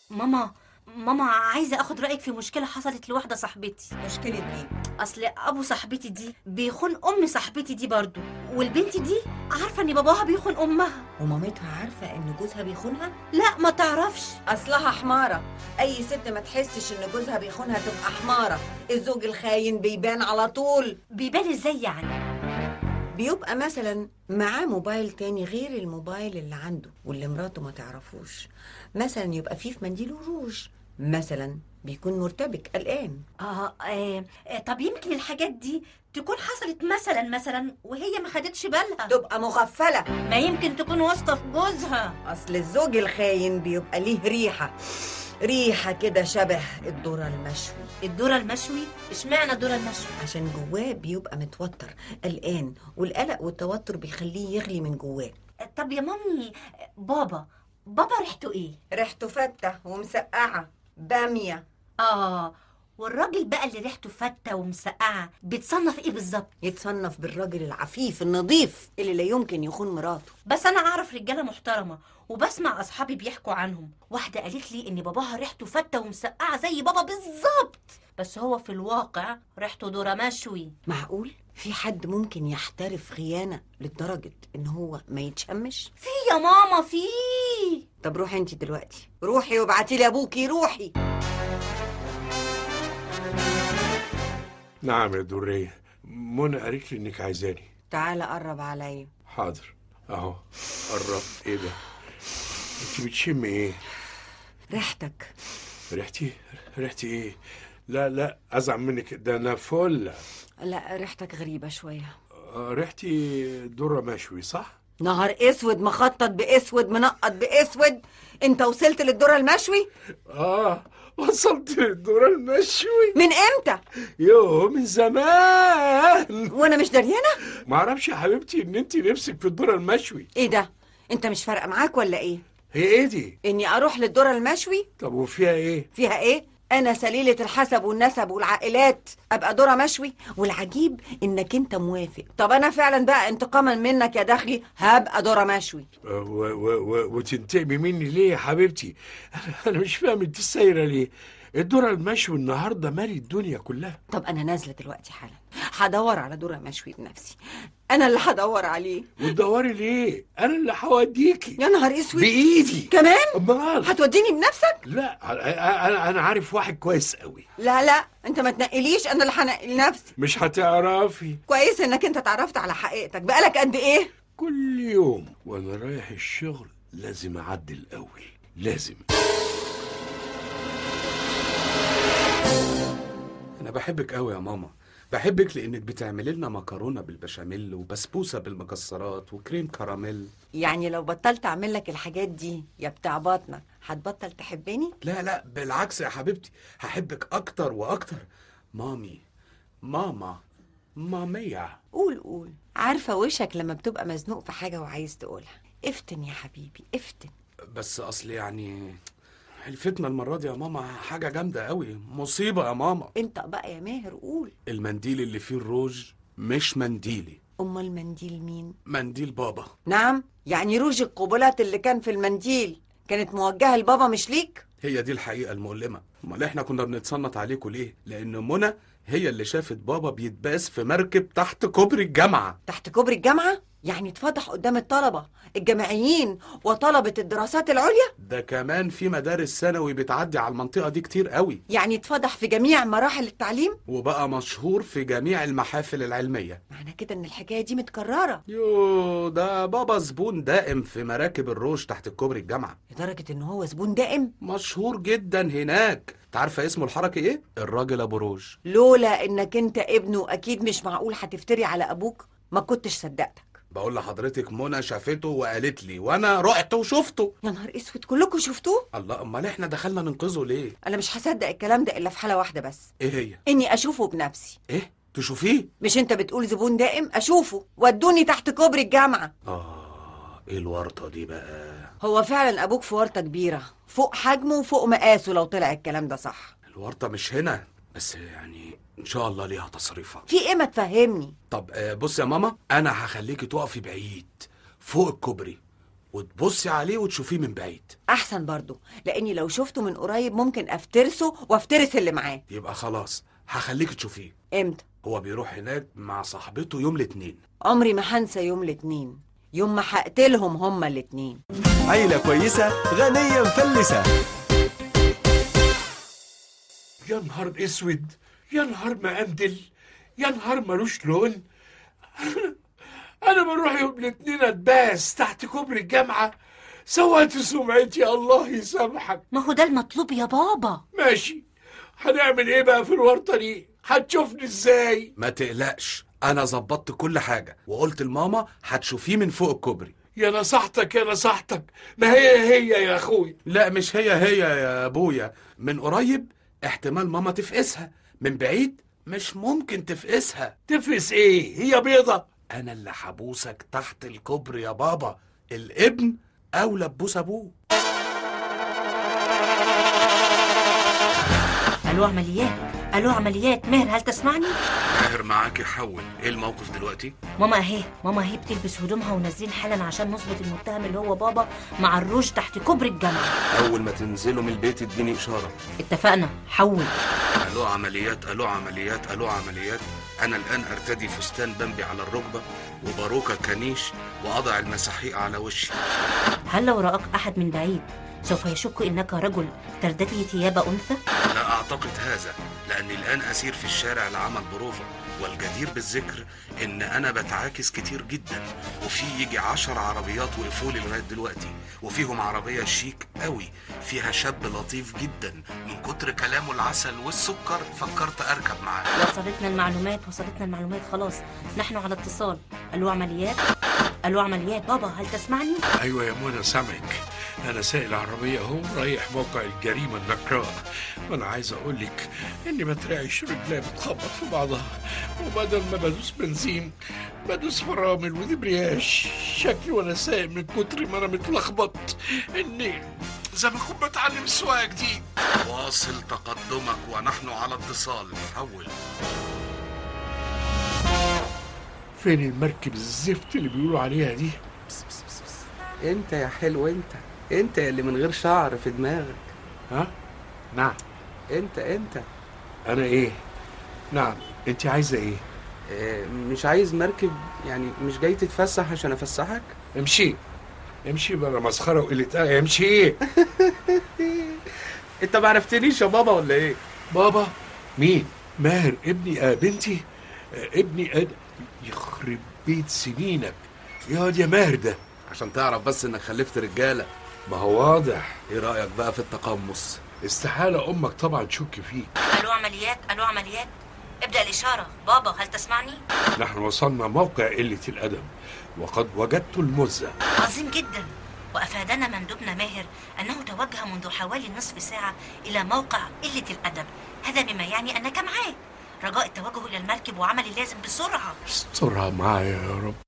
ماما ماما عايزه اخد رايك في مشكله حصلت لواحده صاحبتي مشكلة ايه؟ اصل ابو صاحبتي دي بيخون ام صاحبتي دي برضو والبنت دي عارفه ان باباها بيخون امها ومامتها عارفة ان جوزها بيخونها؟ لا ما تعرفش اصلها حمارة اي ست ما تحسش ان جوزها بيخونها تبقى حمارة الزوج الخاين بيبان على طول بيبان ازاي يعني بيبقى مثلا معاه موبايل تاني غير الموبايل اللي عنده واللي مراته ما تعرفوش مثلا يبقى فيه في منديله روج مثلا بيكون مرتبك قلقان آه, آه, اه طب يمكن الحاجات دي تكون حصلت مثلا مثلا وهي ما خدتش بالها تبقى مغفلة ما يمكن تكون واثقه في جوزها اصل الزوج الخاين بيبقى ليه ريحة ريحة كده شبه الذرة المشوي الذره المشوي اشمعنى الذره المشوي عشان جواه بيبقى متوتر قلقان والقلق والتوتر بيخليه يغلي من جواه طب يا مامي بابا بابا ريحته ايه ريحته فتة ومسقعة بامية اه والراجل بقى اللي ريحته فته ومسقعه بيتصنف ايه بالظبط يتصنف بالراجل العفيف النظيف اللي لا يمكن يخون مراته بس انا اعرف رجاله محترمه وبسمع اصحابي بيحكوا عنهم واحده قالت لي ان باباها ريحته فته ومسقعه زي بابا بالظبط بس هو في الواقع ريحته ذره مشوي معقول في حد ممكن يحترف خيانة لدرجة ان هو ما يتشمش في يا ماما في طب روحي انت دلوقتي روحي وابعتي لي ابوكي روحي نعم يا درية منى قالت لي انك عايزاني تعالى قرب عليا حاضر اهو قرب ايه ده انت بتشم ايه ريحتك ريحتي ريحتي ايه لا لا ازعل منك ده انا فل لا ريحتك غريبة شوية آه، ريحتي ذره مشوي صح نهار اسود مخطط باسود منقط باسود انت وصلت للذرة المشوي اه وصلت للذره المشوي من امتى يوه من زمان وانا مش دريانة ما اعرفش يا حبيبتي ان انت نفسك في الذره المشوي ايه ده انت مش فارقة معاك ولا ايه هي ايه دي اني اروح للذرة المشوي طب وفيها ايه فيها ايه انا سليلة الحسب والنسب والعائلات ابقى ذرة مشوي والعجيب انك انت موافق طب انا فعلا بقى انتقاما منك يا دخلي هبقى ذرة مشوي و و و وتنتقمي مني ليه يا حبيبتي أنا- انا مش فاهم انت سايره ليه الذره المشوي النهارده مالي الدنيا كلها طب انا نازلة دلوقتي حالا هدور على ذرة مشوي بنفسي انا اللي هدور عليه وتدوري ليه انا اللي هوديكي يا نهار اسود بايدي كمان امال هتوديني بنفسك لا انا انا عارف واحد كويس قوي لا لا انت ما تنقليش انا اللي هنقل نفسي مش هتعرفي كويس انك انت اتعرفت على حقيقتك بقالك قد ايه كل يوم وانا رايح الشغل لازم اعدي الاول لازم انا بحبك قوي يا ماما بحبك لانك بتعملي لنا مكرونه بالبشاميل وبسبوسه بالمكسرات وكريم كراميل يعني لو بطلت اعمل لك الحاجات دي يا بتاع بطنك هتبطل تحبني لا لا بالعكس يا حبيبتي هحبك اكتر واكتر مامي ماما مامية قول قول عارفه وشك لما بتبقى مزنوق في حاجه وعايز تقولها افتن يا حبيبي افتن بس اصل يعني حلفتنا المرة دي يا ماما حاجة جامدة قوي مصيبة يا ماما انت بقى يا ماهر قول المنديل اللي فيه الروج مش منديلي امال المنديل مين منديل بابا نعم يعني روج القبلات اللي كان في المنديل كانت موجهه لبابا مش ليك هي دي الحقيقة المؤلمة امال احنا كنا بنتصنت عليكم ليه لان منى هي اللي شافت بابا بيتباس في مركب تحت كوبري الجامعة تحت كوبري الجامعه يعني اتفضح قدام الطلبه الجامعيين وطلبه الدراسات العليا ده كمان في مدارس ثانوي بتعدي على المنطقة دي كتير قوي يعني اتفضح في جميع مراحل التعليم وبقى مشهور في جميع المحافل العلمية معنى كده ان الحكايه دي متكرره يو ده بابا زبون دائم في مراكب الروج تحت الكوبري الجامعة لدرجه ان هو زبون دائم مشهور جدا هناك تعرفة اسمه الحركي ايه؟ الراجل ابو روج لولا انك انت ابنه اكيد مش معقول هتفتري على ابوك ما كنتش صدقتك بقول لحضرتك منى شافته وقالت لي وانا رحت وشفته يا نهار اسود كلكم شفتوه الله امال احنا دخلنا ننقذه ليه؟ انا مش هصدق الكلام ده الا في حاله واحده بس ايه هي؟ اني اشوفه بنفسي ايه؟ تشوفيه؟ مش انت بتقول زبون دائم اشوفه ودوني تحت كوبري الجامعه اه ايه الورطة دي بقى؟ هو فعلا ابوك في ورطه كبيره فوق حجمه وفوق مقاسه لو طلع الكلام ده صح الورطة مش هنا بس يعني ان شاء الله ليها تصريفة في ايه ما تفهمني طب آه، بص يا ماما انا هخليكي تقفي بعيد فوق الكوبري وتبصي عليه وتشوفيه من بعيد احسن برضو لاني لو شفته من قريب ممكن افترسه وافترس اللي معاه يبقى خلاص هخليك تشوفيه امتى هو بيروح هناك مع صاحبته يوم الاثنين عمري ما هنسى يوم الاتنين يوم ما هقتلهم هما الاتنين عيلة كويسة غنية مفلسة يا نهار اسود يا نهار مقندل يا نهار ملوش لون انا بروح يوم الاثنين اتباس تحت كوبري الجامعه سويت سمعتي الله يسامحك ما هو ده المطلوب يا بابا ماشي هنعمل ايه بقى في الورطه دي هتشوفني ازاي ما تقلقش انا ظبطت كل حاجه وقلت لماما هتشوفيه من فوق الكوبري يا نصحتك يا نصحتك ما هي هي يا اخوي لا مش هي هي يا ابويا من قريب احتمال ماما تفقسها من بعيد مش ممكن تفقسها تفس ايه هي بيضه انا اللي حبوسك تحت الكوبري يا بابا الابن اولى ببوس ابوه الو عمليات الو عمليات ماهر هل تسمعني ماهر معاك يحول ايه الموقف دلوقتي ماما اهي ماما اهي بتلبس هدومها ونازلين حالا عشان نظبط المتهم اللي هو بابا مع الروج تحت كوبري الجامعه اول ما تنزلوا من البيت اديني اشاره اتفقنا حول الو عمليات الو عمليات الو عمليات انا الان ارتدي فستان بمبي على الركبه وباروكه كنيش واضع المساحيق على وشي هل لو رآك أحد من بعيد سوف يشك إنك رجل ترتدي ثياب أنثى؟ لا اعتقد هذا لاني الان اسير في الشارع لعمل بروفة والجدير بالذكر ان انا بتعاكس كتير جدا وفي يجي عشر عربيات وقفوا لي لغايه دلوقتي وفيهم عربيه شيك قوي فيها شاب لطيف جدا من كتر كلامه العسل والسكر فكرت اركب معاه وصلتنا المعلومات وصلتنا المعلومات خلاص نحن على اتصال ألو عمليات ألو عمليات بابا هل تسمعني؟ ايوه يا منى سامعك انا سايق العربيه اهو رايح موقع الجريمه النكراء وانا عايز اقول لك اني بترعش رجلي بتخبط في بعضها وبدل ما بدوس بنزين بدوس فرامل ودبرياج شكلي وانا سايق من كتر ما انا متلخبط اني زي ما اكون بتعلم السواقه جديد واصل تقدمك ونحن على اتصال حول فين المركب الزفت اللي بيقولوا عليها دي انت يا حلو انت انت اللي من غير شعر في دماغك ها نعم انت انت انا ايه نعم انت عايزه ايه اه مش عايز مركب يعني مش جاي تتفسح عشان افسحك امشي امشي بلا مسخره وقله ادب امشي انت ما عرفتنيش يا بابا ولا ايه بابا مين ماهر ابني آه بنتي آه ابني آه يخرب بيت سنينك يا واد يا ماهر ده عشان تعرف بس انك خلفت رجاله ما هو واضح ايه رايك بقى في التقمص استحاله امك طبعا تشك فيك ألو عمليات ألو عمليات ابدأ الإشارة بابا هل تسمعني؟ نحن وصلنا موقع قله الادب وقد وجدت المزه عظيم جدا وأفادنا مندوبنا ماهر أنه توجه منذ حوالي نصف ساعة إلى موقع قلة الأدب هذا بما يعني أنك معاه رجاء التوجه إلى المركب وعمل اللازم بسرعة استرها معايا يا رب